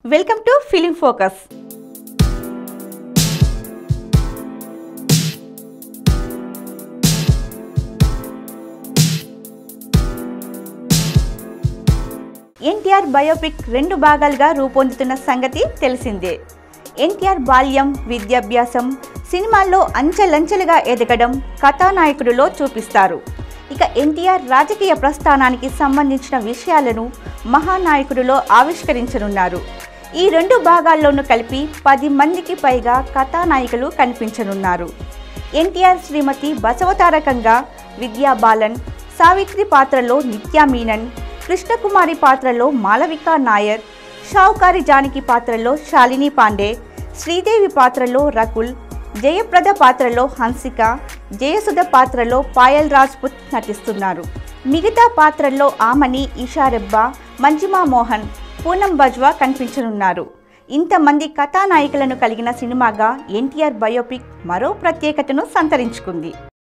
welcome to film focus NTR biopic రెండు భాగాలుగా రూపొందుతున్న సంగతి తెలిసిందే ఎన్టీఆర్ బాల్యం విద్యాభ్యాసం సినిమాల్లో అంచెలంచెలుగా ఎదగడం కథానాయకుడిలో చూపిస్తారు ఇక ఎన్టీఆర్ రాజకీయ ప్రస్థానానికి సంబంధించిన విషయాలను మహానాయకుడిలో ఆవిష్కరించనున్నారు ఈ రెండు భాగాల్లోనూ కలిపి పది మందికి పైగా కథానాయకులు కనిపించనున్నారు ఎన్టీఆర్ శ్రీమతి బసవతారకంగా విద్యా బాలన్ సావిత్రి పాత్రలో నిత్యా మీనన్ కృష్ణకుమారి పాత్రలో మాలవిక నాయర్ షావుకారి జానకి పాత్రలో శాలిని పాండే శ్రీదేవి పాత్రలో రకుల్ జయప్రద పాత్రలో హన్సిక జయసుధ పాత్రలో పాయల్ రాజ్పుత్ నటిస్తున్నారు మిగతా పాత్రల్లో ఆమని ఇషారెబ్బా మంజిమా మోహన్ పూనం బజ్వా కనిపించనున్నారు ఇంతమంది కథానాయకులను కలిగిన సినిమాగా ఎన్టీఆర్ బయోపిక్ మరో ప్రత్యేకతను సంతరించుకుంది